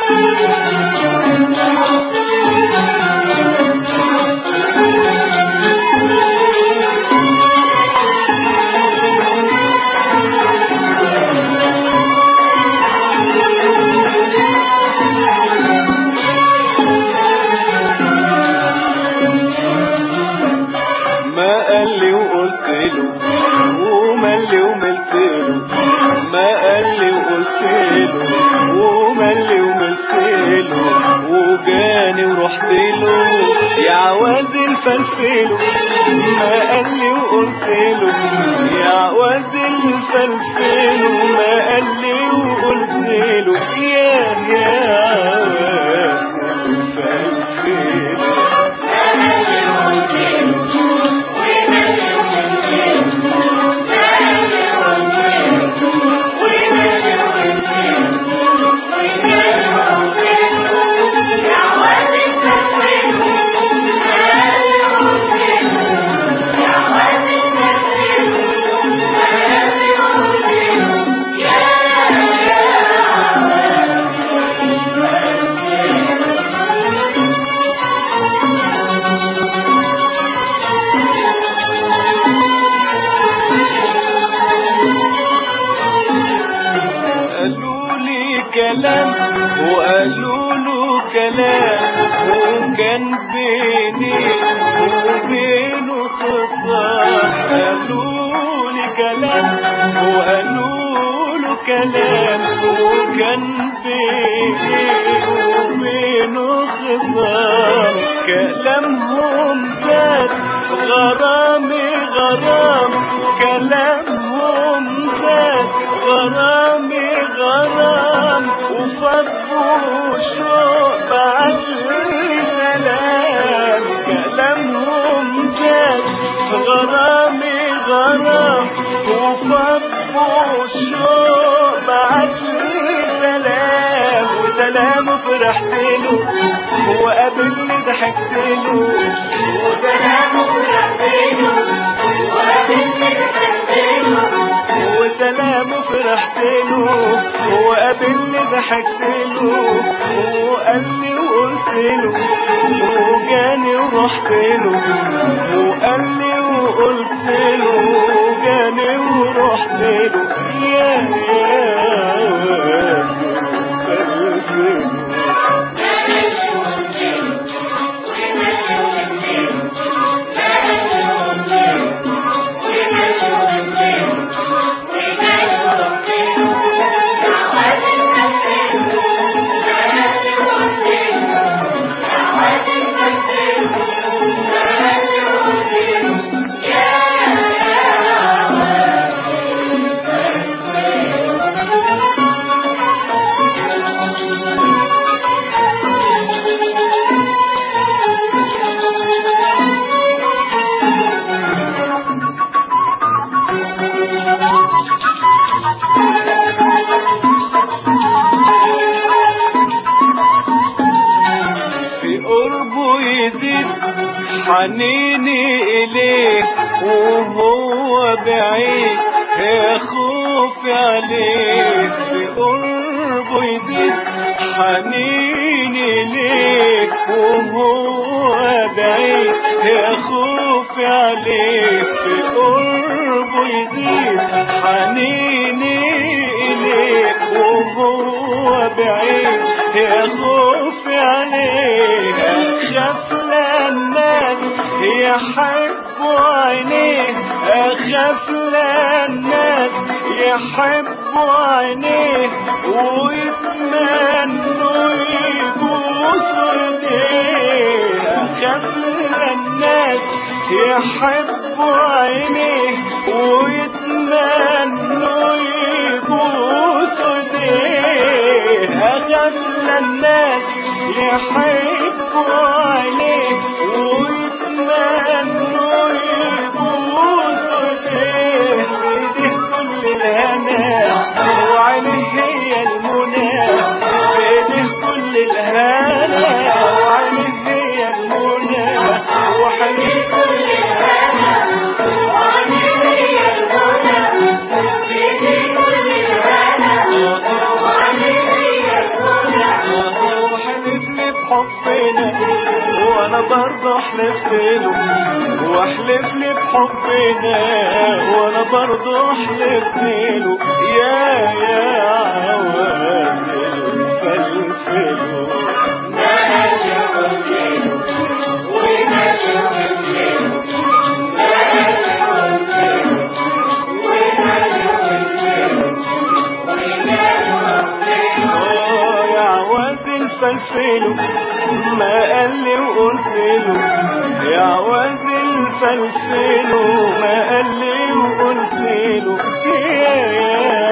ما قال لي وقلت له ومال لي وملت له ما قال لي وقلت له ومال لي وملت له وجاني ورحت له يا عواد الفلفل ما قال لي وقلت له يا عواد الفلفل ما قال لي وقلت له يا يا عواد الفلفل قالوا لي كلام وقالوا له كلام وكان بيني وبينه خطاب قالوا لي كلام وقالوا له كلام وكان بيني وبينه خطاب كلامهم زاد غرامي غرام كلامهم زاد غرامي غرام وفضوا شوق بعد سلام كلامهم جاد غرامي غرام وفضوا شوق بعد سلام وسلام فرحت له وقابلني ضحكت له وسلام فرحت له وقابلني ضحكت له وسلام فرحت له وقابلني ضحكت له وقال لي وقلت له وجاني ورحت له وقال لي وقلت له وجاني ورحت له يا يا في قربه يزيد حنيني إليه وهو بعيد يا خوفي عليه في قربه يزيد حنيني إليه وهو بعيد يا خوفي عليه في قربه يزيد حنيني إليه وهو بعيد يا خوفي عليه أخاف للناس يحبوا عينيه أخاف للناس يحبوا عينيه ويتمنوا يبوسوا ايديه أخاف للناس يحبوا عينيه ويتمنوا يبوسوا ايديه أخاف للناس يحبوا عينيه ويتمنوا يبوسوا ايديه ايديه كل الهنا وعينيه هي المنى ايديه كل الهنا وعينيه هي المنى وحنين كل الهنا وعينيه هي المنى ايديه كل الهنا وعينيه هي المنى بحبنا وانا برضه حلفت له واحلف لي بحبنا وانا برضه حلفت له يا يا عواد الفلفل آه يا عواد الفلفل ما قال لي وقلت له يا عواد الفلفل ما قال لي وقلت له يا يا